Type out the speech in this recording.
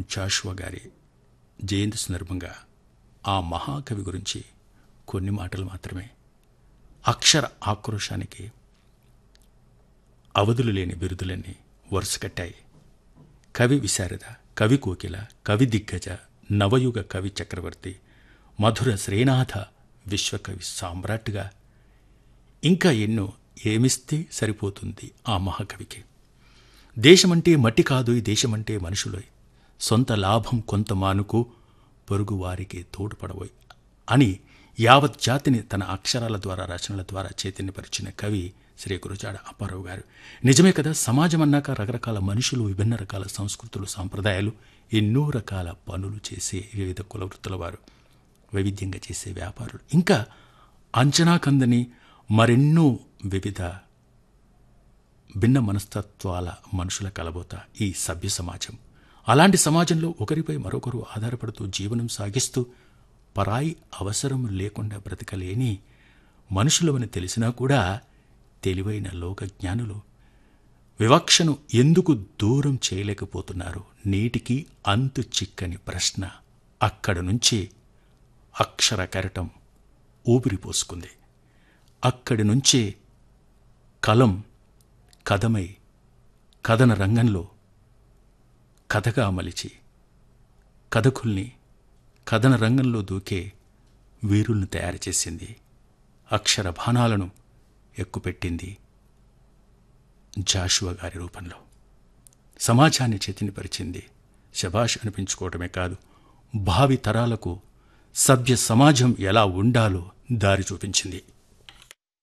జాషువా గారి జయంతి సందర్భంగా ఆ మహాకవి గురించి కొన్ని మాటలు మాత్రమే అక్షర ఆక్రోశానికి అవధులు లేని బిరుదులన్నీ వరుస కట్టాయి కవి విశారద కవి కోకిల కవి దిగ్గజ నవయుగ కవి చక్రవర్తి మధుర శ్రీనాథ విశ్వకవి సామ్రాట్గా ఇంకా ఎన్నో ఏమిస్తే సరిపోతుంది ఆ మహాకవికి దేశమంటే మట్టి కాదు ఈ దేశమంటే మనుషులోయ్ సొంత లాభం కొంత మానుకు పొరుగు వారికి తోడ్పడబోయ్ అని యావత్ జాతిని తన అక్షరాల ద్వారా రచనల ద్వారా చైతన్యపరిచిన కవి శ్రీ గురుజాడ అప్పారావు గారు నిజమే కదా సమాజం అన్నాక రకరకాల మనుషులు విభిన్న రకాల సంస్కృతులు సాంప్రదాయాలు ఎన్నో రకాల పనులు చేసే వివిధ కులవృత్తుల వారు వైవిధ్యంగా చేసే వ్యాపారులు ఇంకా అంచనా కందని మరెన్నో వివిధ భిన్న మనస్తత్వాల మనుషుల కలబోత ఈ సభ్య సమాజం అలాంటి సమాజంలో ఒకరిపై మరొకరు ఆధారపడుతూ జీవనం సాగిస్తూ పరాయి అవసరం లేకుండా బ్రతకలేని మనుషులవని తెలిసినా కూడా తెలివైన లోకజ్ఞానులు వివక్షను ఎందుకు దూరం చేయలేకపోతున్నారు నేటికి అంతు చిక్కని ప్రశ్న అక్కడ నుంచి అక్షర కెరటం ఊపిరి పోసుకుంది అక్కడి నుంచే కలం కథమై కథన రంగంలో కథగా మలిచి కథకుల్ని కథన రంగంలో దూకే వీరుల్ని తయారు చేసింది అక్షర బాణాలను ఎక్కుపెట్టింది జాషువా గారి రూపంలో సమాజాన్ని చైతన్యపరిచింది శభాష్ అనిపించుకోవటమే కాదు భావి తరాలకు సభ్య సమాజం ఎలా ఉండాలో దారి చూపించింది